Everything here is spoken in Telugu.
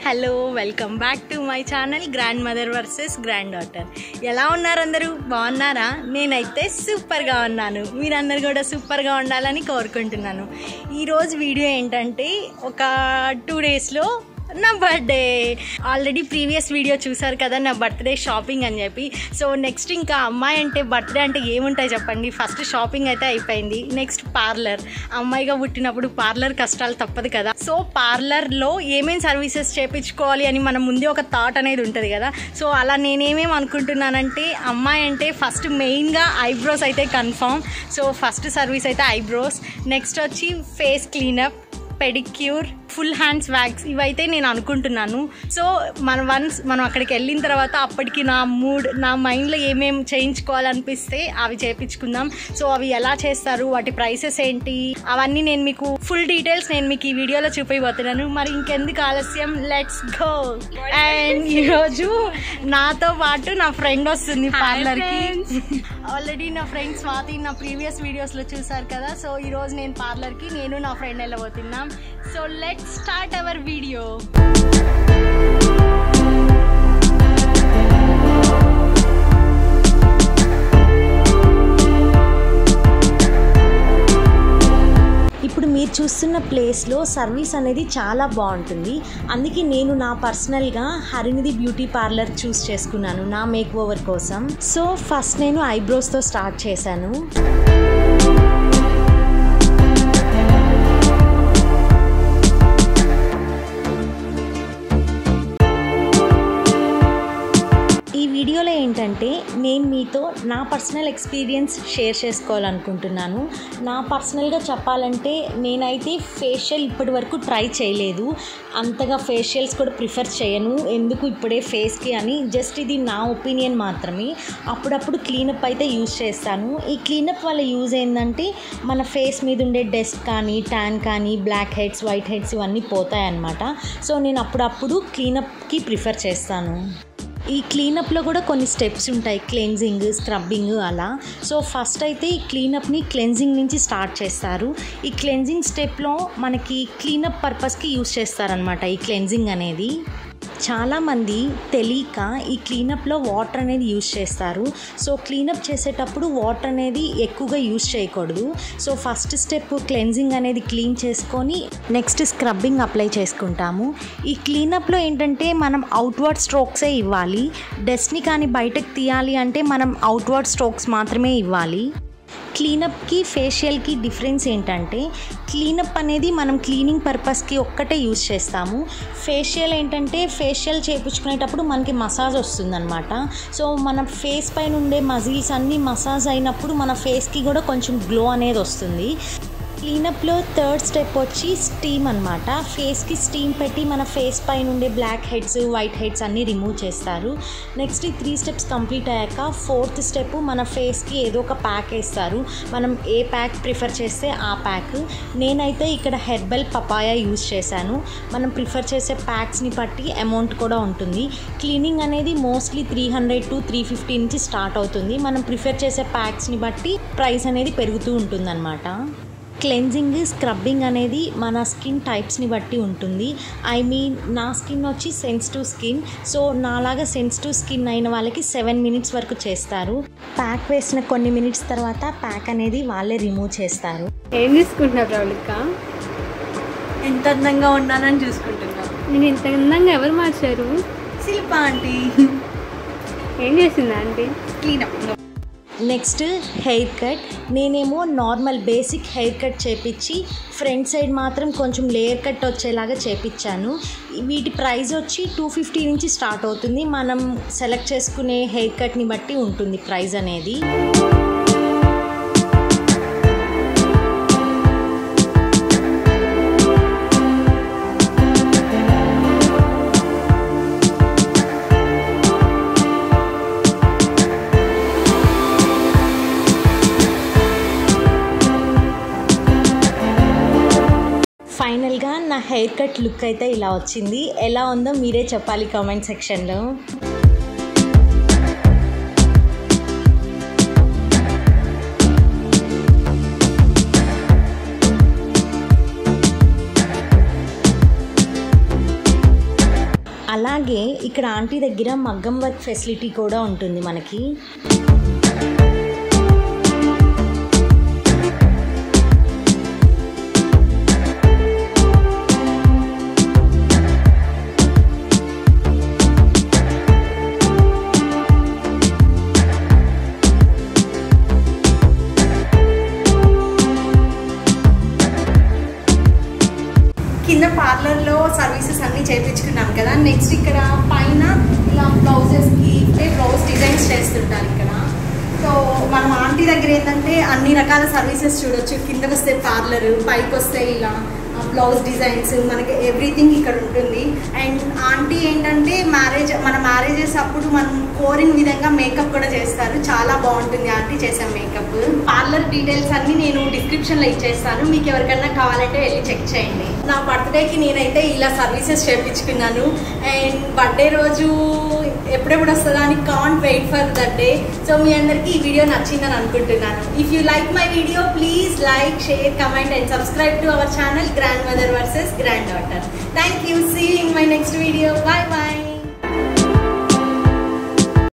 hello welcome back to my channel grand mother versus grand daughter ఎలా ఉన్నారు అందరూ బాగున్నారా నేనైతే సూపర్గా ఉన్నాను మీరందరూ కూడా సూపర్గా ఉండాలని కోరుకుంటున్నాను ఈరోజు వీడియో ఏంటంటే ఒక టూ డేస్లో నా బర్త్డే ఆల్రెడీ ప్రీవియస్ వీడియో చూసారు కదా నా బర్త్డే షాపింగ్ అని చెప్పి సో నెక్స్ట్ ఇంకా అమ్మాయి అంటే బర్త్డే అంటే ఏముంటాయి చెప్పండి ఫస్ట్ షాపింగ్ అయితే అయిపోయింది నెక్స్ట్ పార్లర్ అమ్మాయిగా పుట్టినప్పుడు పార్లర్ కష్టాలు తప్పదు కదా సో పార్లర్లో ఏమేం సర్వీసెస్ చేపించుకోవాలి అని మన ముందే ఒక థాట్ అనేది ఉంటుంది కదా సో అలా నేనేమేం అనుకుంటున్నానంటే అమ్మాయి అంటే ఫస్ట్ మెయిన్గా ఐబ్రోస్ అయితే కన్ఫామ్ సో ఫస్ట్ సర్వీస్ అయితే ఐబ్రోస్ నెక్స్ట్ వచ్చి face cleanup pedicure full hands wax ఇవైతే నేను అనుకుంటున్నాను సో మన వన్స్ మనం అక్కడికి వెళ్ళిన తర్వాత అప్పటికి నా మూడ్ నా మైండ్లో ఏమేమి చేయించుకోవాలనిపిస్తే అవి చేయించుకుందాం సో అవి ఎలా చేస్తారు వాటి ప్రైసెస్ ఏంటి అవన్నీ నేను మీకు ఫుల్ డీటెయిల్స్ నేను మీకు ఈ వీడియోలో చూపిపోతున్నాను మరి ఇంకెందుకు ఆలస్యం లెట్స్ గో అండ్ ఈరోజు నాతో పాటు నా ఫ్రెండ్ వస్తుంది పార్లర్కి ఆల్రెడీ నా ఫ్రెండ్ స్వాతి నా ప్రీవియస్ వీడియోస్లో చూసారు కదా సో ఈరోజు నేను పార్లర్కి నేను నా ఫ్రెండ్ వెళ్ళబోతున్నాం so let start our video ఇప్పుడు మీరు చూస్తున్న ప్లేస్లో సర్వీస్ అనేది చాలా బాగుంటుంది అందుకే నేను నా పర్సనల్గా హరినిధి బ్యూటీ పార్లర్ చూస్ చేసుకున్నాను నా మేక్ ఓవర్ కోసం సో ఫస్ట్ నేను ఐబ్రోస్తో స్టార్ట్ చేశాను ఈ వీడియోలో ఏంటంటే నేను మీతో నా పర్సనల్ ఎక్స్పీరియన్స్ షేర్ చేసుకోవాలనుకుంటున్నాను నా పర్సనల్గా చెప్పాలంటే నేనైతే ఫేషియల్ ఇప్పటి వరకు ట్రై చేయలేదు అంతగా ఫేషియల్స్ కూడా ప్రిఫర్ చేయను ఎందుకు ఇప్పుడే ఫేస్కి అని జస్ట్ ఇది నా ఒపీనియన్ మాత్రమే అప్పుడప్పుడు క్లీనప్ అయితే యూజ్ చేస్తాను ఈ క్లీనప్ వల్ల యూజ్ ఏంటంటే మన ఫేస్ మీద ఉండే డస్ట్ కానీ ట్యాన్ కానీ బ్లాక్ హెడ్స్ వైట్ హెడ్స్ ఇవన్నీ పోతాయన్నమాట సో నేను అప్పుడప్పుడు క్లీనప్కి ప్రిఫర్ చేస్తాను ఈ క్లీనప్లో కూడా కొన్ని స్టెప్స్ ఉంటాయి క్లెన్జింగ్ స్క్రబ్బింగ్ అలా సో ఫస్ట్ అయితే ఈ క్లీనప్ని క్లెన్జింగ్ నుంచి స్టార్ట్ చేస్తారు ఈ క్లెన్జింగ్ స్టెప్లో మనకి క్లీనప్ పర్పస్కి యూస్ చేస్తారనమాట ఈ క్లెన్జింగ్ అనేది చాలామంది తెలియక ఈ క్లీనప్లో వాటర్ అనేది యూస్ చేస్తారు సో క్లీనప్ చేసేటప్పుడు వాటర్ అనేది ఎక్కువగా యూస్ చేయకూడదు సో ఫస్ట్ స్టెప్ క్లెన్జింగ్ అనేది క్లీన్ చేసుకొని నెక్స్ట్ స్క్రబ్బింగ్ అప్లై చేసుకుంటాము ఈ క్లీనప్లో ఏంటంటే మనం అవుట్వర్డ్ స్ట్రోక్సే ఇవ్వాలి డస్ట్ని కానీ బయటకు తీయాలి అంటే మనం అవుట్వర్డ్ స్ట్రోక్స్ మాత్రమే ఇవ్వాలి క్లీనప్కి ఫేషియల్కి డిఫరెన్స్ ఏంటంటే క్లీనప్ అనేది మనం క్లీనింగ్ పర్పస్కి ఒక్కటే యూజ్ చేస్తాము ఫేషియల్ ఏంటంటే ఫేషియల్ చేయించుకునేటప్పుడు మనకి మసాజ్ వస్తుందన్నమాట సో మన ఫేస్ పైన ఉండే మజిల్స్ అన్నీ మసాజ్ అయినప్పుడు మన ఫేస్కి కూడా కొంచెం గ్లో అనేది వస్తుంది క్లీనప్లో థర్డ్ స్టెప్ వచ్చి స్టీమ్ అనమాట ఫేస్కి స్టీమ్ పెట్టి మన ఫేస్ పైన ఉండే బ్లాక్ హెడ్స్ వైట్ హెడ్స్ అన్నీ రిమూవ్ చేస్తారు నెక్స్ట్ ఈ త్రీ స్టెప్స్ కంప్లీట్ అయ్యాక ఫోర్త్ స్టెప్ మన ఫేస్కి ఏదో ఒక ప్యాక్ వేస్తారు మనం ఏ ప్యాక్ ప్రిఫర్ చేస్తే ఆ ప్యాక్ నేనైతే ఇక్కడ హెర్బల్ పపాయ యూజ్ చేశాను మనం ప్రిఫర్ చేసే ప్యాక్స్ని బట్టి అమౌంట్ కూడా ఉంటుంది క్లీనింగ్ అనేది mostly three hundred to three fifty నుంచి స్టార్ట్ అవుతుంది మనం ప్రిఫర్ చేసే ప్యాక్స్ని బట్టి ప్రైస్ అనేది పెరుగుతూ ఉంటుందన్నమాట క్లెన్జింగ్ స్క్రబ్బింగ్ అనేది మన స్కిన్ టైప్స్ని బట్టి ఉంటుంది ఐ మీన్ నా స్కిన్ వచ్చి సెన్సిటివ్ స్కిన్ సో నాలాగా సెన్సిటివ్ స్కిన్ అయిన వాళ్ళకి సెవెన్ మినిట్స్ వరకు చేస్తారు ప్యాక్ వేసిన కొన్ని మినిట్స్ తర్వాత ప్యాక్ అనేది వాళ్ళే రిమూవ్ చేస్తారు ఏం తీసుకుంటున్నారు ప్రవళిక ఎంత అందంగా ఉన్నానని చూసుకుంటున్నా నేను ఇంత అందంగా ఎవరు మార్చారు శిల్ప ఆంటీ ఏం చేసిందా aunty cleanup next hair cut నేనేమో నార్మల్ బేసిక్ హెయిర్ కట్ చేపించి ఫ్రంట్ సైడ్ మాత్రం కొంచెం లేయర్ కట్ వచ్చేలాగా చేపించాను వీటి ప్రైస్ వచ్చి టూ ఫిఫ్టీ నుంచి స్టార్ట్ అవుతుంది మనం సెలెక్ట్ చేసుకునే హెయిర్ కట్ని బట్టి ఉంటుంది ప్రైస్ అనేది ఫైనల్గా నా హెయిర్ కట్ లుక్ అయితే ఇలా వచ్చింది ఎలా ఉందో మీరే చెప్పాలి కామెంట్ సెక్షన్లో అలాగే ఇక్కడ ఆంటీ దగ్గర మగ్గం వర్క్ ఫెసిలిటీ కూడా ఉంటుంది మనకి కింద పార్లర్లో సర్వీసెస్ అన్నీ చేయించుకున్నాం కదా నెక్స్ట్ ఇక్కడ పైన ఇలా బ్లౌజెస్కి బ్లౌజ్ డిజైన్స్ చేస్తుంటారు ఇక్కడ సో మనం ఆంటీ దగ్గర ఏంటంటే అన్ని రకాల సర్వీసెస్ చూడొచ్చు కిందకి వస్తే పార్లర్ పైకి వస్తే ఇలా బ్లౌజ్ డిజైన్స్ మనకి ఎవ్రీథింగ్ ఇక్కడ ఉంటుంది అండ్ ఆంటీ ఏంటంటే మ్యారేజ్ మన మ్యారేజెస్ అప్పుడు మనం కోరిన విధంగా మేకప్ కూడా చేస్తారు చాలా బాగుంటుంది ఆంటీ చేసే మేకప్ పార్లర్ డీటెయిల్స్ అన్ని నేను డిస్క్రిప్షన్లో ఇచ్చేస్తాను మీకు ఎవరికైనా కావాలంటే వెళ్ళి చెక్ చేయండి నా బర్త్డేకి నేనైతే ఇలా సర్వీసెస్ చేయించుకున్నాను అండ్ బర్త్డే రోజు ఎప్పుడెప్పుడు వస్తుందా అని can't wait for that day so మీ అందరికీ ఈ వీడియో నచ్చిందని అనుకుంటున్నాను if you like my video please like share comment and subscribe to our channel grand mother versus grand daughter thank you see in my next video bye bye